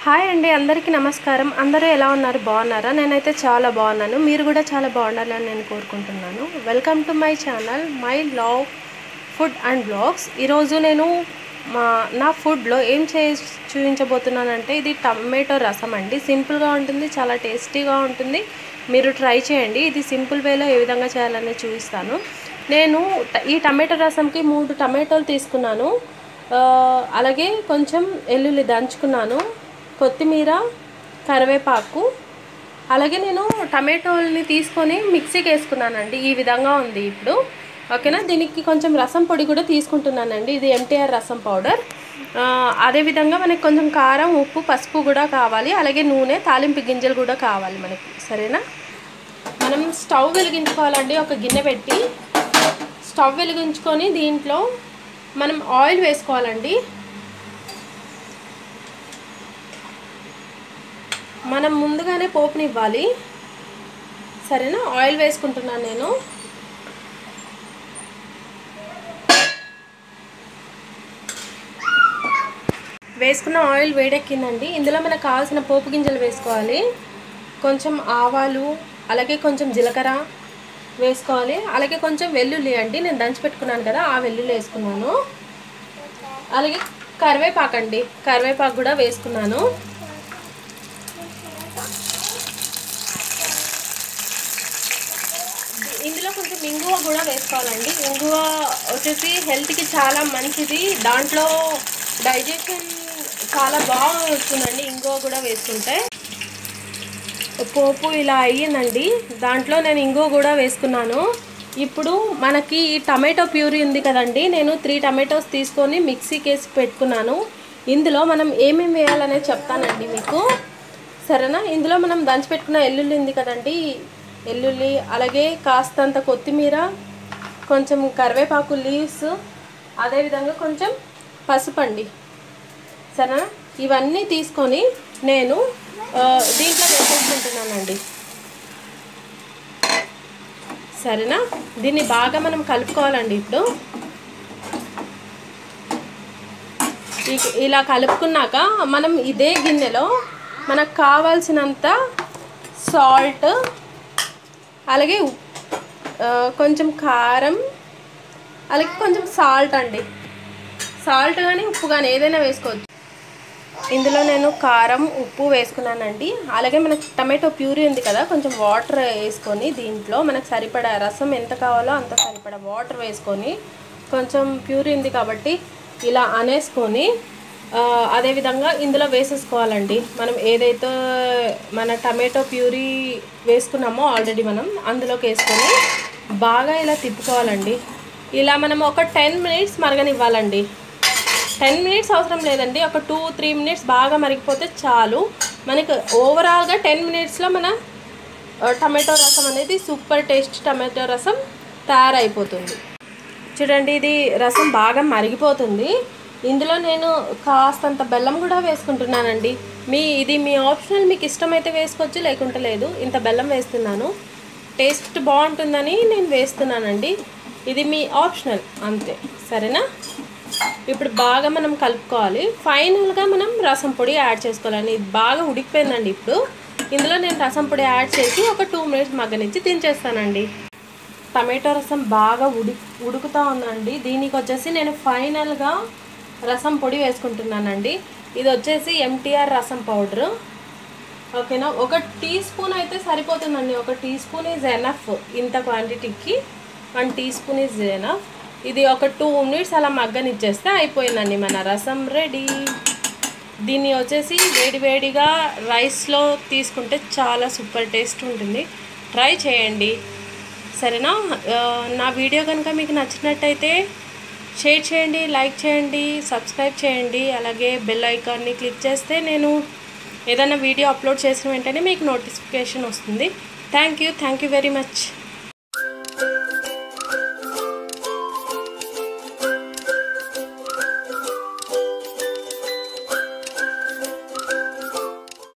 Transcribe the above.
hi అండి అందరికీ నమస్కారం అందరూ ఎలా ఉన్నారు బాగున్నారా నేనైతే చాలా బాగున్నాను మీరు కూడా చాలా బాగుండాలని నేను కోరుకుంటున్నాను welcome to my channel my love food and blogs ఈరోజు నేను మా నా ఫుడ్లో ఏం చే చూపించబోతున్నానంటే ఇది టమాటో రసం అండి సింపుల్గా ఉంటుంది చాలా టేస్టీగా ఉంటుంది మీరు ట్రై చేయండి ఇది సింపుల్ వేలో ఏ విధంగా చేయాలని చూపిస్తాను నేను ట- ఈ టమాటో రసంకి మూడు టమాటోలు తీసుకున్నాను ఆ, అలాగే కొంచెం వెల్లుల్లి దంచుకున్నాను కొత్తిమీర కరివేపాకు అలాగే నేను టమాటోల్ని తీసుకొని మిక్సీకి వేసుకున్నానండి ఈ విధంగా ఉంది ఇప్పుడు ఓకేనా దీనికి కొంచెం రసం పొడి కూడా తీసుకుంటున్నానండి ఇది ఎంటీఆర్ రసం పౌడర్ ఆ, అదేవిధంగా మనకి కొంచెం కారం ఉప్పు పసుపు కూడా కావాలి అలాగే నూనె తాలింపు గింజలు కూడా కావాలి మనకి సరేనా మనం స్టవ్ వెలిగించుకోవాలండి ఒక గిన్నె పెట్టి స్టవ్ వెలిగించుకొని దీంట్లో మనం ఆయిల్ వేసుకోవాలండి మనం ముందుగానే పోపుని ఇవ్వాలి సరేనా ఆయిల్ వేసుకుంటున్నాను నేను వేసుకున్న ఆయిల్ వేడెక్కిందండి ఇందులో మనకు కావాల్సిన పోపు గింజలు వేసుకోవాలి కొంచెం ఆవాలు అలాగే కొంచెం జీలకర్ర వేసుకోవాలి అలాగే కొంచెం వెల్లుల్లి అండి నేను దంచి పెట్టుకున్నాను కదా ఆ వెల్లుల్లి వేసుకున్నాను అలాగే కరివేపాకు అండి కరివేపాకు కూడా వేసుకున్నాను ఇందులో కొంచెం ఇంగువ కూడా వేసుకోవాలండి ఇంగువ వచ్చేసి హెల్త్కి చాలా మంచిది దాంట్లో డైజెషన్ చాలా బాగా వస్తుందండి ఇంగువ కూడా వేసుకుంటే పోపు ఇలా అయ్యిందండి దాంట్లో నేను ఇంగువ కూడా వేసుకున్నాను ఇప్పుడు మనకి ఈ టమాటో ప్యూరీ ఉంది కదండి నేను త్రీ టమాటోస్ తీసుకొని మిక్సీకి వేసి పెట్టుకున్నాను ఇందులో మనం ఏమేమి వేయాలనేది చెప్తానండి మీకు సరేనా ఇందులో మనం దంచి పెట్టుకున్న ఎల్లుల్లి ఉంది కదండి ఎల్లుల్లి అలాగే కాస్తంత కొత్తిమీర కొంచెం కరివేపాకు లీవ్స్ అదేవిధంగా కొంచెం పసుపు అండి సరేనా ఇవన్నీ తీసుకొని నేను ఆ, దీంట్లో వేసేసుకుంటున్నానండి సరేనా దీన్ని బాగా మనం కలుపుకోవాలండి ఇప్పుడు ఇ- ఇలా కలుపుకున్నాక మనం ఇదే గిన్నెలో మనకు కావాల్సినంత సాల్ట్ అలాగే ఉప్- ఆ, కొంచెం కారం అలాగే కొంచెం సాల్ట్ అండి సాల్ట్ కానీ ఉప్పు కానీ ఏదైనా వేసుకోవచ్చు ఇందులో నేను కారం ఉప్పు వేసుకున్నానండి అలాగే మనకు టమాటో ప్యూరీ ఉంది కదా కొంచెం వాటర్ వేసుకొని దీంట్లో మనకు సరిపడా రసం ఎంత కావాలో అంత సరిపడా వాటర్ వేసుకొని కొంచెం ప్యూరీ ఉంది కాబట్టి ఇలా అనేసుకొని ఆ, అదేవిధంగా ఇందులో వేసేసుకోవాలండి మనం ఏదైతే మన టమాటో ప్యూరీ వేసుకున్నామో ఆల్రెడీ మనం అందులోకి వేసుకొని బాగా ఇలా తిప్పుకోవాలండి ఇలా మనం ఒక టెన్ మినిట్స్ మరగనివ్వాలండి టెన్ మినిట్స్ అవసరం లేదండి ఒక టూ త్రీ మినిట్స్ బాగా మరిగిపోతే చాలు మనకి ఓవరాల్గా టెన్ మినిట్స్లో మన ఆ, టమాటో రసం అనేది సూపర్ టేస్ట్ టమాటో రసం తయారైపోతుంది చూడండి ఇది రసం బాగా మరిగిపోతుంది ఇందులో నేను కాస్తంత బెల్లం కూడా వేసుకుంటున్నానండి మీ ఇది మీ ఆప్షనల్ మీకు ఇష్టమైతే వేసుకోవచ్చు లేకుంటే లేదు ఇంత బెల్లం వేస్తున్నాను టేస్ట్ బాగుంటుందని నేను వేస్తున్నానండి ఇది మీ ఆప్షనల్ అంతే సరేనా ఇప్పుడు బాగా మనం కలుపుకోవాలి ఫైనల్గా మనం రసం పొడి యాడ్ చేసుకోవాలండి ఇది బాగా ఉడికిపోయిందండి ఇప్పుడు ఇందులో నేను రసం పొడి యాడ్ చేసి ఒక టూ మినిట్స్ మగ్గనిచ్చి దించేస్తానండి టమాటో రసం బాగా ఉడి ఉడుకుతూ ఉందండి దీనికి వచ్చేసి నేను ఫైనల్గా రసం పొడి వేసుకుంటున్నానండి ఇది వచ్చేసి ఎంటీఆర్ రసం పౌడర్ ఓకేనా ఒక టీ స్పూన్ అయితే సరిపోతుందండి ఒక టీ స్పూన్ ఈజ్ ఎనఫ్ ఇంత క్వాంటిటీకి one teaspoon is enough ఇది ఒక టూ మినిట్స్ అలా మగ్గనిచ్చేస్తే అయిపోయిందండి మన రసం రెడీ దీన్ని వచ్చేసి వేడివేడిగా రైస్లో తీసుకుంటే చాలా సూపర్ టేస్ట్ ఉంటుంది ట్రై చేయండి సరేనా ఆ, నా వీడియో కనుక మీకు నచ్చినట్టయితే షేర్ చేయండి లైక్ చేయండి సబ్స్క్రైబ్ చేయండి అలాగే బెల్ ఐకాన్ని క్లిక్ చేస్తే నేను ఏదైనా వీడియో అప్లోడ్ చేసిన వెంటనే మీకు నోటిఫికేషన్ వస్తుంది thank you thank you very much